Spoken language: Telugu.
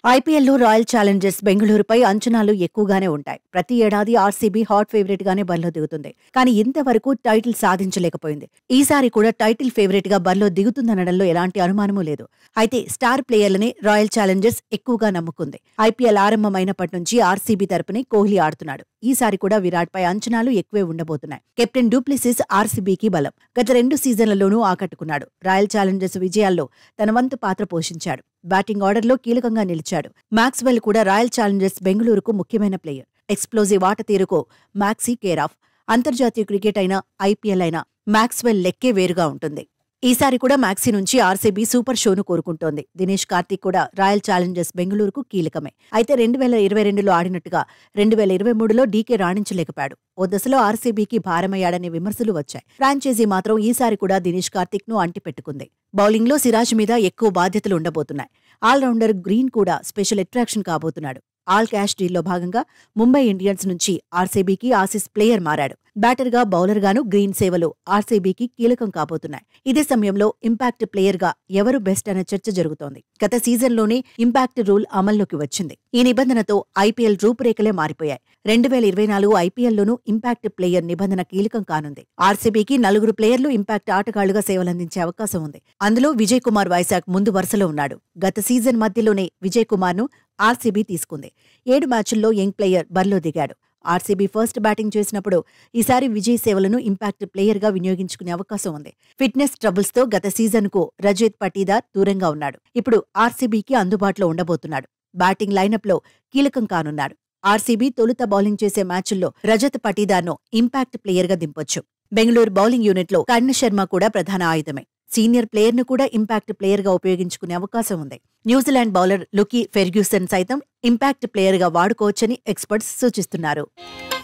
ఐపీఎల్లో రాయల్ ఛాలెంజర్స్ బెంగళూరుపై అంచనాలు ఎక్కువగానే ఉంటాయి ప్రతి ఏడాది ఆర్సీబీ హాట్ ఫేవరెట్ గానే బరిలో దిగుతుంది కానీ ఇంతవరకు టైటిల్ సాధించలేకపోయింది ఈసారి కూడా టైటిల్ ఫేవరెట్ గా బరిలో దిగుతుందనడంలో ఎలాంటి అనుమానమూ లేదు అయితే స్టార్ ప్లేయర్లనే రాయల్ ఛాలెంజర్స్ ఎక్కువగా నమ్ముకుంది ఐపీఎల్ ఆరంభమైనప్పటి నుంచి ఆర్సీబీ తరపునే కోహ్లీ ఆడుతున్నాడు ఈసారి కూడా విరాట్ పై అంచనాలు ఎక్కువే ఉండబోతున్నాయి కెప్టెన్ డూప్లిసిస్ ఆర్సీబీకి బలం గత రెండు సీజన్లలోనూ ఆకట్టుకున్నాడు రాయల్ ఛాలెంజర్స్ విజయాల్లో తన వంతు పాత్ర పోషించాడు బ్యాటింగ్ ఆర్డర్లో కీలకంగా నిలిచాడు మాక్స్వెల్ కూడా రాయల్ ఛాలెంజర్స్ బెంగళూరుకు ముఖ్యమైన ప్లేయర్ ఎక్స్ప్లోజివ్ ఆట తీరుకో మాక్సీ కేరాఫ్ అంతర్జాతీయ క్రికెట్ అయినా ఐపీఎల్ అయినా మాక్స్వెల్ లెక్కే వేరుగా ఉంటుంది ఈసారి కూడా మాక్సీ నుంచి ఆర్సీబీ సూపర్ షోను కోరుకుంటోంది దినేష్ కార్తీక్ కూడా రాయల్ ఛాలెంజర్స్ బెంగళూరుకు కీలకమే అయితే రెండు వేల ఇరవై రెండులో ఆడినట్టుగా రెండు వేల ఇరవై మూడులో డీకే రాణించలేకపోయాడు ఓ దశలో ఆర్సీబీకి భారమయ్యాడనే విమర్శలు వచ్చాయి ఫ్రాంచైజీ మాత్రం ఈసారి కూడా దినేష్ కార్తీక్ ను అంటిపెట్టుకుంది బౌలింగ్లో సిరాజ్ మీద ఎక్కువ బాధ్యతలు ఉండబోతున్నాయి ఆల్రౌండర్ గ్రీన్ కూడా స్పెషల్ అట్రాక్షన్ కాబోతున్నాడు ఆల్ క్యాష్ డీల్లో భాగంగా ముంబై ఇండియన్స్ నుంచి ఆర్సీబీకి ఆసిస్ ప్లేయర్ మారాడు బ్యాటర్గా బౌలర్గాను గ్రీన్ సేవలు ఆర్సీబీకి కీలకం కాబోతున్నాయి ఇదే సమయంలో ఇంపాక్ట్ ప్లేయర్గా ఎవరు బెస్ట్ అనే చర్చ జరుగుతోంది గత సీజన్లోనే ఇంపాక్ట్ రూల్ అమల్లోకి వచ్చింది ఈ నిబంధనతో ఐపీఎల్ రూపురేఖలే మారిపోయాయి రెండు వేల ఇరవై నాలుగు ఐపీఎల్లోనూ ఇంపాక్ట్ ప్లేయర్ నిబంధన కీలకం కానుంది ఆర్సీబీకి నలుగురు ప్లేయర్లు ఇంపాక్ట్ ఆటగాళ్లుగా సేవలందించే అవకాశం ఉంది అందులో విజయ్ కుమార్ వైశాఖ్ ముందు వరుసలో ఉన్నాడు గత సీజన్ మధ్యలోనే విజయ్ కుమార్ను ఆర్సీబీ తీసుకుంది ఏడు మ్యాచుల్లో యంగ్ ప్లేయర్ బరిలో దిగాడు ఆర్సీబీ ఫస్ట్ బ్యాటింగ్ చేసినప్పుడు ఈసారి విజయ్ సేవలను ఇంపాక్ట్ ప్లేయర్గా వినియోగించుకునే అవకాశం ఉంది ఫిట్నెస్ ట్రబుల్స్తో గత సీజన్కు రజత్ పటీదార్ దూరంగా ఉన్నాడు ఇప్పుడు ఆర్సీబీకి అందుబాటులో ఉండబోతున్నాడు బ్యాటింగ్ లైనప్లో కీలకం కానున్నాడు ఆర్సీబీ తొలుత బౌలింగ్ చేసే మ్యాచుల్లో రజత్ పటీదార్ను ఇంపాక్ట్ ప్లేయర్గా దింపొచ్చు బెంగళూరు బౌలింగ్ యూనిట్లో కర్ణ శర్మ కూడా ప్రధాన ఆయుధమే సీనియర్ ప్లేయర్ను కూడా ఇంపాక్ట్ ప్లేయర్గా ఉపయోగించుకునే అవకాశం ఉంది న్యూజిలాండ్ బౌలర్ లుకీ ఫెర్గ్యూసన్ సైతం ఇంపాక్ట్ ప్లేయర్గా వాడుకోవచ్చని ఎక్స్పర్ట్స్ సూచిస్తున్నారు